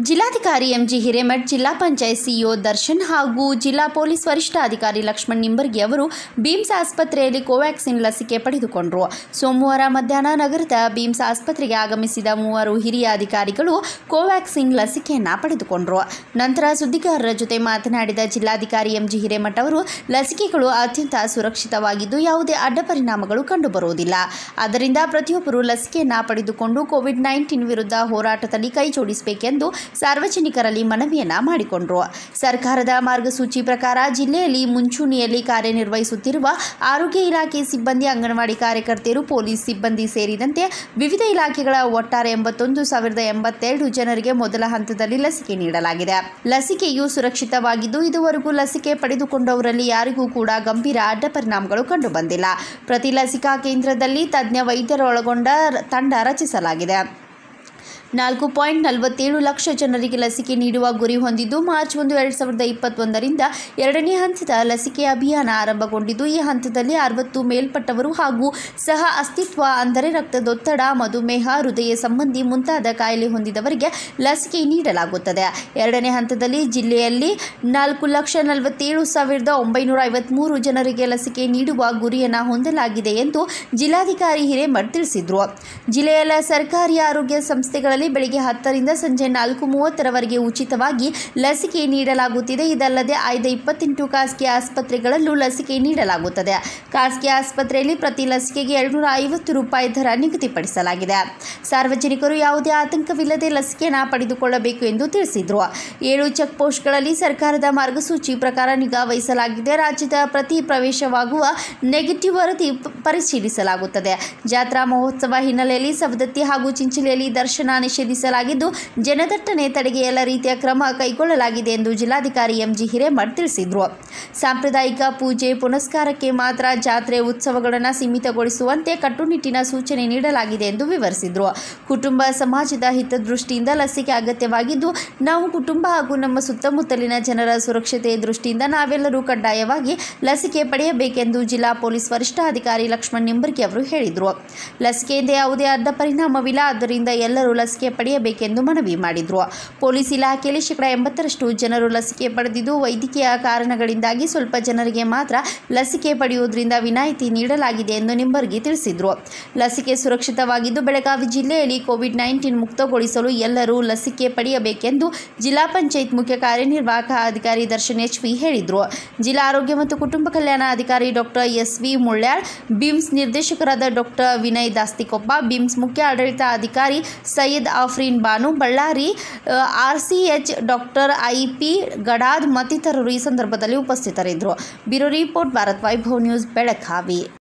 ಜಿಲ್ಲಾಧಿಕಾರಿ ಎಂಜಿ ಹಿರೇಮಠ್ ಜಿಲ್ಲಾ ಪಂಚಾಯತ್ ಸಿಇಒ ದರ್ಶನ್ ಹಾಗೂ ಜಿಲ್ಲಾ ಪೊಲೀಸ್ ವರಿಷ್ಠಾಧಿಕಾರಿ ಲಕ್ಷ್ಮಣ್ ನಿಂಬರ್ಗಿ ಅವರು ಬೀಮ್ಸ್ ಆಸ್ಪತ್ರೆಯಲ್ಲಿ ಕೋವ್ಯಾಕ್ಸಿನ್ ಲಸಿಕೆ ಪಡೆದುಕೊಂಡರು ಸೋಮವಾರ ಮಧ್ಯಾಹ್ನ ನಗರದ ಬೀಮ್ಸ್ ಆಸ್ಪತ್ರೆಗೆ ಆಗಮಿಸಿದ ಮೂವರು ಹಿರಿಯ ಅಧಿಕಾರಿಗಳು ಕೋವ್ಯಾಕ್ಸಿನ್ ಲಸಿಕೆಯನ್ನು ಪಡೆದುಕೊಂಡರು ನಂತರ ಸುದ್ದಿಗಾರರ ಜೊತೆ ಮಾತನಾಡಿದ ಜಿಲ್ಲಾಧಿಕಾರಿ ಎಂಜಿ ಹಿರೇಮಠ್ ಅವರು ಲಸಿಕೆಗಳು ಅತ್ಯಂತ ಸುರಕ್ಷಿತವಾಗಿದ್ದು ಯಾವುದೇ ಅಡ್ಡ ಪರಿಣಾಮಗಳು ಕಂಡುಬರುವುದಿಲ್ಲ ಆದ್ದರಿಂದ ಪ್ರತಿಯೊಬ್ಬರು ಲಸಿಕೆಯನ್ನು ಪಡೆದುಕೊಂಡು ಕೋವಿಡ್ ನೈನ್ಟೀನ್ ವಿರುದ್ಧ ಹೋರಾಟದಲ್ಲಿ ಕೈ ಜೋಡಿಸಬೇಕೆಂದು ಸಾರ್ವಜನಿಕರಲ್ಲಿ ಮನವಿಯನ್ನ ಮಾಡಿಕೊಂಡರು ಸರ್ಕಾರದ ಮಾರ್ಗಸೂಚಿ ಪ್ರಕಾರ ಜಿಲ್ಲೆಯಲ್ಲಿ ಮುಂಚೂಣಿಯಲ್ಲಿ ಕಾರ್ಯನಿರ್ವಹಿಸುತ್ತಿರುವ ಆರೋಗ್ಯ ಇಲಾಖೆ ಸಿಬ್ಬಂದಿ ಅಂಗನವಾಡಿ ಕಾರ್ಯಕರ್ತೆಯರು ಪೊಲೀಸ್ ಸಿಬ್ಬಂದಿ ಸೇರಿದಂತೆ ವಿವಿಧ ಇಲಾಖೆಗಳ ಒಟ್ಟಾರೆ ಎಂಬತ್ತೊಂದು ಸಾವಿರದ ಎಂಬತ್ತೆರಡು ಜನರಿಗೆ ಮೊದಲ ಹಂತದಲ್ಲಿ ಲಸಿಕೆ ನೀಡಲಾಗಿದೆ ಲಸಿಕೆಯು ಸುರಕ್ಷಿತವಾಗಿದ್ದು ಇದುವರೆಗೂ ಲಸಿಕೆ ಪಡೆದುಕೊಂಡವರಲ್ಲಿ ಯಾರಿಗೂ ಕೂಡ ಗಂಭೀರ ಅಡ್ಡ ಪರಿಣಾಮಗಳು ಕಂಡುಬಂದಿಲ್ಲ ಪ್ರತಿ ಲಸಿಕಾ ಕೇಂದ್ರದಲ್ಲಿ ತಜ್ಞ ವೈದ್ಯರೊಳಗೊಂಡ ತಂಡ ರಚಿಸಲಾಗಿದೆ ನಾಲ್ಕು ಪಾಯಿಂಟ್ ನಲವತ್ತೇಳು ಲಕ್ಷ ಜನರಿಗೆ ಲಸಿಕೆ ನೀಡುವ ಗುರಿ ಹೊಂದಿದ್ದು ಮಾರ್ಚ್ ಒಂದು ಎರಡು ಸಾವಿರದ ಇಪ್ಪತ್ತೊಂದರಿಂದ ಎರಡನೇ ಹಂತದ ಲಸಿಕೆ ಅಭಿಯಾನ ಆರಂಭಗೊಂಡಿದ್ದು ಈ ಹಂತದಲ್ಲಿ ಅರವತ್ತು ಮೇಲ್ಪಟ್ಟವರು ಹಾಗೂ ಸಹ ಅಸ್ತಿತ್ವ ಅಂದರೆ ರಕ್ತದೊತ್ತಡ ಮಧುಮೇಹ ಹೃದಯ ಸಂಬಂಧಿ ಮುಂತಾದ ಕಾಯಿಲೆ ಹೊಂದಿದವರಿಗೆ ಲಸಿಕೆ ನೀಡಲಾಗುತ್ತದೆ ಎರಡನೇ ಹಂತದಲ್ಲಿ ಜಿಲ್ಲೆಯಲ್ಲಿ ನಾಲ್ಕು ಲಕ್ಷ ನಲವತ್ತೇಳು ಸಾವಿರದ ಒಂಬೈನೂರ ಐವತ್ತ್ಮೂರು ಜನರಿಗೆ ಲಸಿಕೆ ನೀಡುವ ಗುರಿಯನ್ನು ಹೊಂದಲಾಗಿದೆ ಎಂದು ಜಿಲ್ಲಾಧಿಕಾರಿ ಹಿರೇಮಠ್ ತಿಳಿಸಿದರು ಜಿಲ್ಲೆಯ ಸರ್ಕಾರಿ ಆರೋಗ್ಯ ಸಂಸ್ಥೆಗಳಲ್ಲಿ ಬೆಳಗ್ಗೆ ಹತ್ತರಿಂದ ಸಂಜೆ ನಾಲ್ಕು ಮೂವತ್ತರವರೆಗೆ ಉಚಿತವಾಗಿ ಲಸಿಕೆ ನೀಡಲಾಗುತ್ತಿದೆ ಇದಲ್ಲದೆ ಆಯ್ದ ಇಪ್ಪತ್ತೆಂಟು ಖಾಸಗಿ ಆಸ್ಪತ್ರೆಗಳಲ್ಲೂ ಲಸಿಕೆ ನೀಡಲಾಗುತ್ತದೆ ಖಾಸಗಿ ಆಸ್ಪತ್ರೆಯಲ್ಲಿ ಪ್ರತಿ ಲಸಿಕೆಗೆ ಎರಡುನೂರ ಐವತ್ತು ರೂಪಾಯಿ ದರ ನಿಗದಿಪಡಿಸಲಾಗಿದೆ ಸಾರ್ವಜನಿಕರು ಯಾವುದೇ ಆತಂಕವಿಲ್ಲದೆ ಲಸಿಕೆಯನ್ನು ಪಡೆದುಕೊಳ್ಳಬೇಕು ಎಂದು ತಿಳಿಸಿದರು ಏಳು ಚೆಕ್ ಪೋಸ್ಟ್ಗಳಲ್ಲಿ ಸರ್ಕಾರದ ಮಾರ್ಗಸೂಚಿ ಪ್ರಕಾರ ನಿಗಾ ವಹಿಸಲಾಗಿದೆ ರಾಜ್ಯದ ಪ್ರತಿ ಪ್ರವೇಶವಾಗುವ ನೆಗೆಟಿವ್ ವರದಿ ಪ- ಪರಿಶೀಲಿಸಲಾಗುತ್ತದೆ ಜಾತ್ರಾ ಮಹೋತ್ಸವ ಹಿನ್ನೆಲೆಯಲ್ಲಿ ಸವದತ್ತಿ ಹಾಗೂ ಚಿಂಚಲಿಯಲ್ಲಿ ದರ್ಶನ ನಿಷೇಧಿಸಲಾಗಿದ್ದು ಜನದಟ್ಟಣೆ ತಡೆಗೆ ಎಲ್ಲ ರೀತಿಯ ಕ್ರಮ ಕೈಗೊಳ್ಳಲಾಗಿದೆ ಎಂದು ಜಿಲ್ಲಾಧಿಕಾರಿ ಎಂಜಿ ಹಿರೇಮಠ್ ತಿಳಿಸಿದರು ಸಾಂಪ್ರದಾಯಿಕ ಪೂಜೆ ಪುನಸ್ಕಾರಕ್ಕೆ ಮಾತ್ರ ಜಾತ್ರೆ ಉತ್ಸವಗಳನ್ನು ಸೀಮಿತಗೊಳಿಸುವಂತೆ ಕಟ್ಟುನಿಟ್ಟಿನ ಸೂಚನೆ ನೀಡಲಾಗಿದೆ ಎಂದು ವಿವರಿಸಿದರು ಕುಟುಂಬ ಸಮಾಜದ ಹಿತದೃಷ್ಟಿಯಿಂದ ಲಸಿಕೆ ಅಗತ್ಯವಾಗಿದ್ದು ನಾವು ಕುಟುಂಬ ಹಾಗೂ ನಮ್ಮ ಸುತ್ತಮುತ್ತಲಿನ ಜನರ ಸುರಕ್ಷತೆ ದೃಷ್ಟಿಯಿಂದ ನಾವೆಲ್ಲರೂ ಕಡ್ಡಾಯವಾಗಿ ಲಸಿಕೆ ಪಡೆಯಬೇಕೆಂದು ಜಿಲ್ಲಾ ಪೊಲೀಸ್ ವರಿಷ್ಠಾಧಿಕಾರಿ ಲಕ್ಷ್ಮಣ್ ನಿಂಬರ್ಗಿ ಅವರು ಹೇಳಿದರು ಲಸಿಕೆಯಿಂದ ಯಾವುದೇ ಅಡ್ಡ ಪರಿಣಾಮವಿಲ್ಲ ಆದ್ದರಿಂದ ಎಲ್ಲರೂ ಲಸಿಕೆ ಪಡೆಯಬೇಕೆಂದು ಮನವಿ ಮಾಡಿದರು ಪೊಲೀಸ್ ಇಲಾಖೆಯಲ್ಲಿ ಶೇಕಡಾ ಎಂಬತ್ತರಷ್ಟು ಜನರು ಲಸಿಕೆ ಪಡೆದಿದ್ದು ವೈದ್ಯಕೀಯ ಕಾರಣಗಳಿಂದಾಗಿ ಸ್ವಲ್ಪ ಜನರಿಗೆ ಮಾತ್ರ ಲಸಿಕೆ ಪಡೆಯುವುದರಿಂದ ವಿನಾಯಿತಿ ನೀಡಲಾಗಿದೆ ಎಂದು ನಿಂಬರ್ಗಿ ತಿಳಿಸಿದರು ಲಸಿಕೆ ಸುರಕ್ಷಿತವಾಗಿದ್ದು ಬೆಳಗಾವಿ ಜಿಲ್ಲೆಯಲ್ಲಿ ಕೋವಿಡ್ ನೈನ್ಟೀನ್ ಮುಕ್ತಗೊಳಿಸಲು ಎಲ್ಲರೂ ಲಸಿಕೆ ಪಡೆಯಬೇಕೆಂದು ಜಿಲ್ಲಾ ಪಂಚಾಯತ್ ಮುಖ್ಯ ಕಾರ್ಯನಿರ್ವಾಹಕ ಅಧಿಕಾರಿ ದರ್ಶನ್ ಎಚ್ ವಿ ಹೇಳಿದರು ಜಿಲ್ಲಾ ಆರೋಗ್ಯ ಮತ್ತು ಕುಟುಂಬ ಕಲ್ಯಾಣ ಅಧಿಕಾರಿ doctor S V Mullyal BIMS ನಿರ್ದೇಶಕರಾದ ಡಾಕ್ಟರ್ ವಿನಯ್ ದಾಸ್ತಿಕೊಪ್ಪ ಬಿಮ್ಸ್ ಮುಖ್ಯ ಆಡಳಿತ ಅಧಿಕಾರಿ Syed Afreen Banu Ballari R C H doctor I P Gadad ಮತ್ತಿತರರು ಈ ಸಂದರ್ಭದಲ್ಲಿ ಉಪಸ್ಥಿತರಿದ್ದರು bureau report Bharat Vaibhav news Belagavi